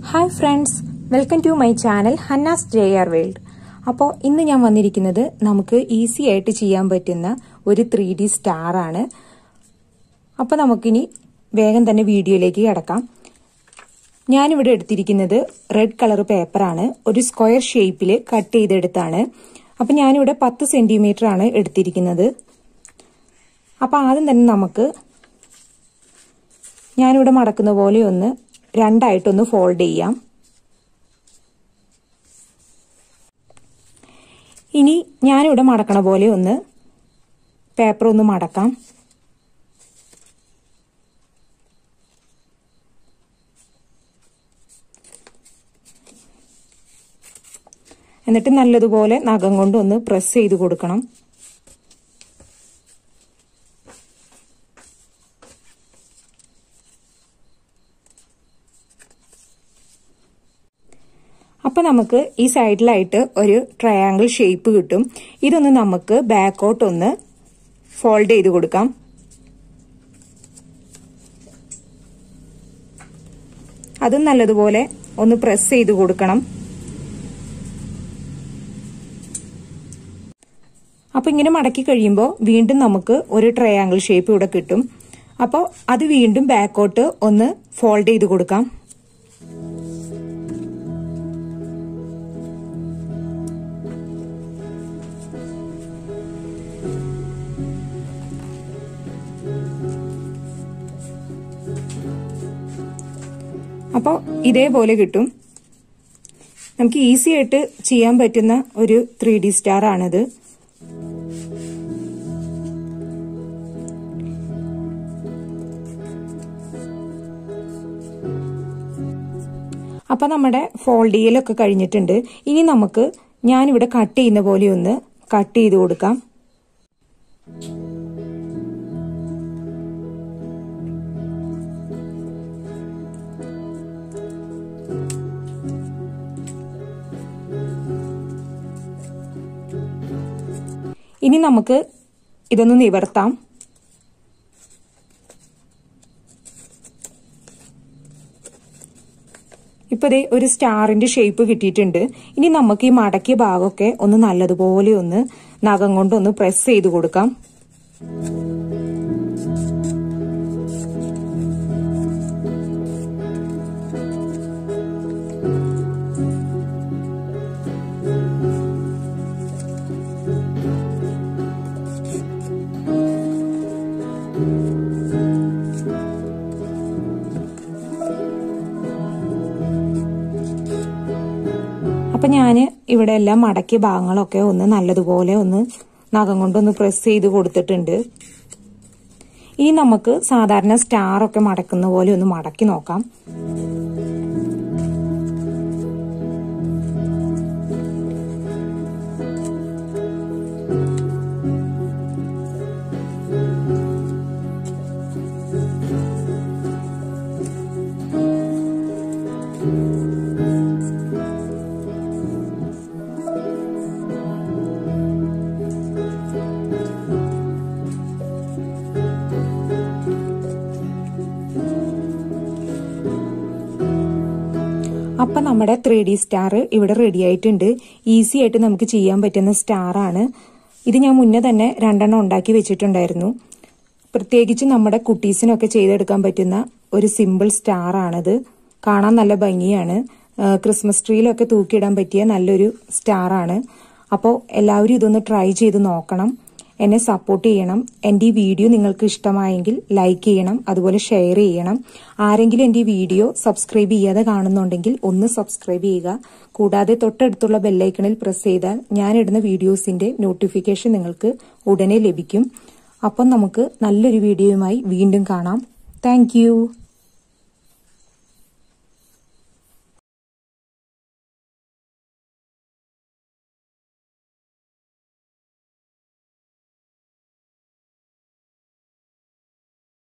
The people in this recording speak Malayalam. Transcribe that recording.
hi friends welcome to my channel Hannah's J R world അപ്പോൾ ഇന്ന് ഞാൻ വന്നിരിക്കുന്നത് നമുക്ക് ഈസി ആയിട്ട് ചെയ്യാൻ പറ്റുന്ന ഒരു ത്രീ ഡി സ്റ്റാർ ആണ് അപ്പോൾ നമുക്കിനി വേഗം തന്നെ വീഡിയോയിലേക്ക് കിടക്കാം ഞാനിവിടെ എടുത്തിരിക്കുന്നത് റെഡ് കളർ പേപ്പറാണ് ഒരു സ്ക്വയർ ഷേപ്പിൽ കട്ട് ചെയ്തെടുത്താണ് അപ്പം ഞാനിവിടെ പത്ത് സെന്റിമീറ്റർ ആണ് എടുത്തിരിക്കുന്നത് അപ്പോൾ ആദ്യം തന്നെ നമുക്ക് ഞാനിവിടെ മടക്കുന്ന പോലെ ഒന്ന് രണ്ടായിട്ടൊന്ന് ഫോൾഡ് ചെയ്യാം ഇനി ഞാനിവിടെ മടക്കണ പോലെ ഒന്ന് പേപ്പർ ഒന്ന് മടക്കാം എന്നിട്ട് നല്ലതുപോലെ നഖം കൊണ്ട് ഒന്ന് പ്രസ് ചെയ്ത് കൊടുക്കണം അപ്പൊ നമുക്ക് ഈ സൈഡിലായിട്ട് ഒരു ട്രയാങ്കിൾ ഷേപ്പ് കിട്ടും ഇതൊന്ന് നമുക്ക് ബാക്കോട്ട് ഒന്ന് ഫോൾഡ് ചെയ്ത് കൊടുക്കാം അതും നല്ലതുപോലെ ഒന്ന് പ്രസ് ചെയ്ത് കൊടുക്കണം അപ്പൊ ഇങ്ങനെ മടക്കി കഴിയുമ്പോൾ വീണ്ടും നമുക്ക് ഒരു ട്രയാങ്കിൾ ഷേപ്പ് ഇവിടെ കിട്ടും അപ്പോൾ അത് വീണ്ടും ബാക്കോട്ട് ഒന്ന് ഫോൾഡ് ചെയ്ത് കൊടുക്കാം അപ്പോൾ ഇതേപോലെ കിട്ടും നമുക്ക് ഈസി ആയിട്ട് ചെയ്യാൻ പറ്റുന്ന ഒരു ത്രീ ഡി സ്റ്റാർ ആണിത് അപ്പൊ നമ്മുടെ ഫോൾഡ് ചെയ്യലൊക്കെ കഴിഞ്ഞിട്ടുണ്ട് ഇനി നമുക്ക് ഞാനിവിടെ കട്ട് ചെയ്യുന്ന പോലെ ഒന്ന് കട്ട് ചെയ്ത് കൊടുക്കാം ഇനി നമുക്ക് ഇതൊന്ന് നിവർത്താം ഇപ്പൊ ദേ ഒരു സ്റ്റാറിന്റെ ഷേപ്പ് കിട്ടിയിട്ടുണ്ട് ഇനി നമുക്ക് ഈ മടക്കിയ ഭാഗമൊക്കെ ഒന്ന് നല്ലതുപോലെ ഒന്ന് നഖം കൊണ്ട് ഒന്ന് പ്രസ് ചെയ്ത് കൊടുക്കാം അപ്പൊ ഞാൻ ഇവിടെ എല്ലാം മടക്കിയ ഭാഗങ്ങളൊക്കെ ഒന്ന് നല്ലതുപോലെ ഒന്ന് നഖം കൊണ്ടൊന്ന് പ്രസ് ചെയ്ത് കൊടുത്തിട്ടുണ്ട് ഇനി നമുക്ക് സാധാരണ സ്റ്റാർ ഒക്കെ മടക്കുന്ന പോലെ ഒന്ന് മടക്കി നോക്കാം അപ്പൊ നമ്മുടെ ത്രീ ഡി സ്റ്റാർ ഇവിടെ റെഡി ആയിട്ടുണ്ട് ഈസി ആയിട്ട് നമുക്ക് ചെയ്യാൻ പറ്റുന്ന സ്റ്റാർ ആണ് ഇത് ഞാൻ മുന്നേ തന്നെ രണ്ടെണ്ണം ഉണ്ടാക്കി വെച്ചിട്ടുണ്ടായിരുന്നു പ്രത്യേകിച്ച് നമ്മുടെ കുട്ടീസിനൊക്കെ ചെയ്തെടുക്കാൻ പറ്റുന്ന ഒരു സിമ്പിൾ സ്റ്റാർ ആണിത് കാണാൻ നല്ല ഭംഗിയാണ് ക്രിസ്മസ് ട്രീയിലൊക്കെ തൂക്കിയിടാൻ പറ്റിയ നല്ലൊരു സ്റ്റാർ ആണ് അപ്പോൾ എല്ലാവരും ഇതൊന്ന് ട്രൈ ചെയ്ത് നോക്കണം എന്നെ സപ്പോർട്ട് ചെയ്യണം എൻ്റെ ഈ വീഡിയോ നിങ്ങൾക്ക് ഇഷ്ടമായെങ്കിൽ ലൈക്ക് ചെയ്യണം അതുപോലെ ഷെയർ ചെയ്യണം ആരെങ്കിലും എൻ്റെ ഈ വീഡിയോ സബ്സ്ക്രൈബ് ചെയ്യാതെ കാണുന്നുണ്ടെങ്കിൽ ഒന്ന് സബ്സ്ക്രൈബ് ചെയ്യുക കൂടാതെ തൊട്ടടുത്തുള്ള ബെല്ലൈക്കണിൽ പ്രസ് ചെയ്താൽ ഞാനിടുന്ന വീഡിയോസിന്റെ നോട്ടിഫിക്കേഷൻ നിങ്ങൾക്ക് ഉടനെ ലഭിക്കും അപ്പം നമുക്ക് നല്ലൊരു വീഡിയോയുമായി വീണ്ടും കാണാം താങ്ക്